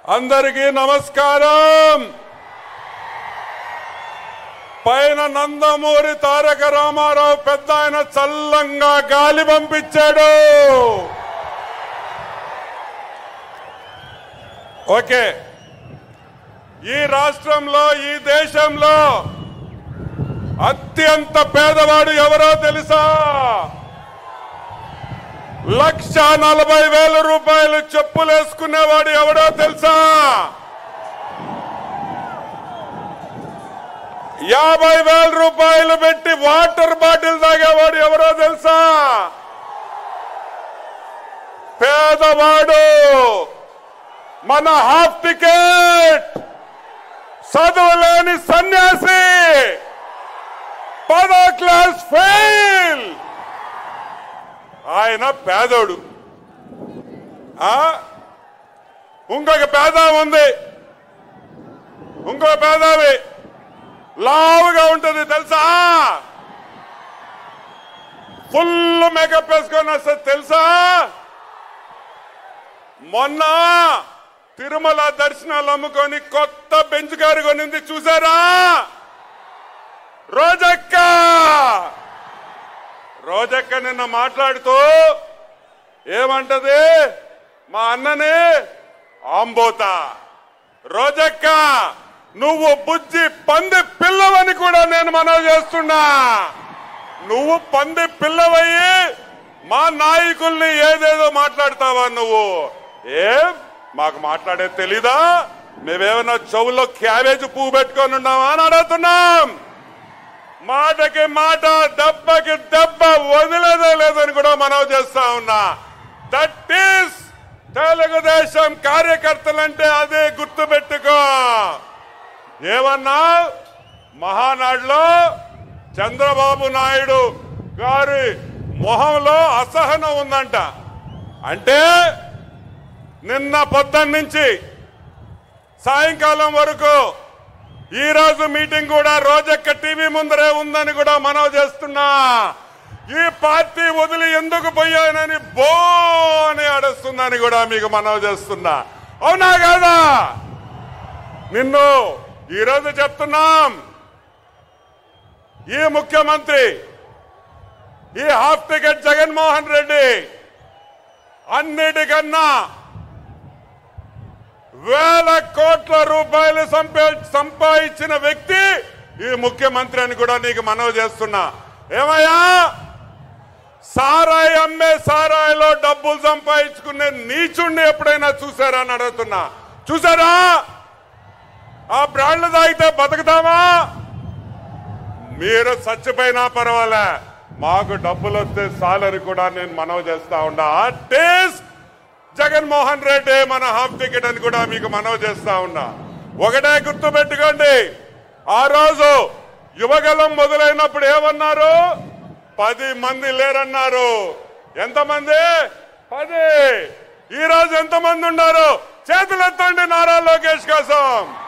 అందరికీ నమస్కారం పైన నందమూరి తారక రామారావు పెద్ద ఆయన చల్లంగా గాలి పంపించాడు ఓకే ఈ రాష్ట్రంలో ఈ దేశంలో అత్యంత పేదవాడు ఎవరో తెలుసా లక్ష నలభై వేల రూపాయలు చెప్పులేసుకునేవాడు ఎవడో తెలుసా యాభై వేల రూపాయలు పెట్టి వాటర్ బాటిల్ తాగేవాడు ఎవరో తెలుసా పేదవాడు మన హాఫ్ టికెట్ చదువులేని సన్యాసి పదో క్లాస్ ఫెయిల్ ఆయన పేదోడు ఆ? ఇంకొక పేద ఉంది ఇంకో పేదవి లావుగా ఉంటుంది తెలుసా ఫుల్ మేకప్ వేసుకొని వస్తుంది తెలుసా మొన్న తిరుమల దర్శనాలు అమ్ముకొని కొత్త బెంచ్ కారు కొనింది చూసారా రోజక్క రోజక్క నిన్న మాట్లాడుతూ ఏమంటది మా అన్నని ఆంబోతా రోజక్క నువ్వు బుజ్జి పంది పిల్లవని కూడా నేను మనవి చేస్తున్నా నువ్వు పంది పిల్లవయ్యి మా నాయకుల్ని ఏదేదో మాట్లాడతావా నువ్వు ఏం మాకు మాట్లాడేది తెలీదా మేమేమన్నా చెవుల్లో క్యాబేజ్ పువ్వు పెట్టుకొని ఉన్నావా అని అడుగుతున్నాం మాటకి మాట దెబ్బకి దెబ్బ వదిలేదే లేదని కూడా మనవి చేస్తా ఉన్నా దట్ ఈస్ తెలుగుదేశం కార్యకర్తలంటే అదే గుర్తు పెట్టుకో ఏమన్నా మహానాడులో చంద్రబాబు నాయుడు గారి మొహంలో అసహనం ఉందంట అంటే నిన్న పొద్దున్న నుంచి సాయంకాలం వరకు ఈ రోజు మీటింగ్ కూడా రోజక్క టీవీ ముందరే ఉందని కూడా మనవి చేస్తున్నా ఈ పార్టీ వదిలి ఎందుకు పోయానని బో అని అడుస్తుందని కూడా మీకు మనవి చేస్తున్నా అవునా కాదా నిన్ను ఈరోజు చెప్తున్నాం ఈ ముఖ్యమంత్రి ఈ హాఫ్ టికెట్ జగన్మోహన్ రెడ్డి అన్నిటికన్నా వేల కోట్ల రూపాయలు సంపా- సంపాదించిన వ్యక్తి ఈ ముఖ్యమంత్రి అని కూడా నీకు మనవి చేస్తున్నా ఏమయ్యా సారాయి అమ్మే సారాయిలో డబ్బులు సంపాదించుకునే నీచుండి ఎప్పుడైనా చూసారా అని అడుగుతున్నా చూసారా ఆ బ్రాండ్లు తాగితే బతుకుతామా మీరు చచ్చిపోయినా పర్వాలే మాకు డబ్బులు వస్తే చాలని కూడా నేను మనవి చేస్తా ఉన్నా టేస్ట్ జగన్మోహన్ రెడ్డి మన హాఫ్ టికెట్ అని కూడా మీకు మనవి చేస్తా ఉన్నా ఒకటే గుర్తు పెట్టుకోండి ఆ రోజు యువగలం మొదలైనప్పుడు ఏమన్నారు పది మంది లేరన్నారు ఎంతమంది పది ఈ రోజు ఎంతమంది ఉన్నారు చేతులు ఎత్తండి నారా లోకేష్ కోసం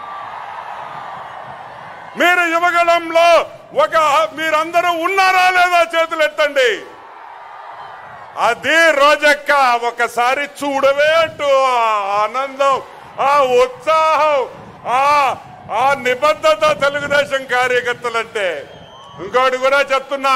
మీరు యువగలంలో ఒక మీరందరూ ఉన్నారా లేదా చేతులు ఎత్తండి అది రోజక్క ఒకసారి చూడవే అంటూ ఆ ఆనందం ఆ ఉత్సాహం ఆ ఆ నిబద్ధత తెలుగుదేశం కార్యకర్తలంటే ఇంకోటి కూడా చెప్తున్నా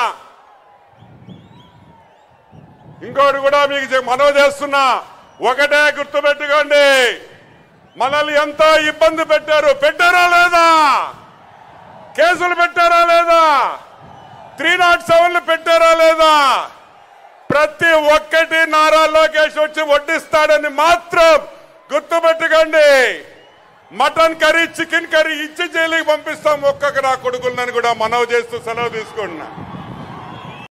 ఇంకోటి కూడా మీకు చె- మనవి చేస్తున్నా ఒకటే గుర్తుపెట్టుకోండి మనల్ని ఎంతో ఇబ్బంది పెట్టారు పెట్టారా లేదా కేసులు పెట్టారా లేదా త్రీ నాట్ సెవెన్లు పెట్టారా లేదా ప్రతి ఒక్కటి నారా లోకేష్ వచ్చి వడ్డిస్తాడని మాత్రం గుర్తుపెట్టుకోండి మటన్ కర్రీ చికెన్ కర్రీ ఇచ్చి జైలుకి పంపిస్తాం ఒక్కొక్క నా కొడుకులని కూడా మనవి చేస్తూ సెలవు తీసుకుంటున్నా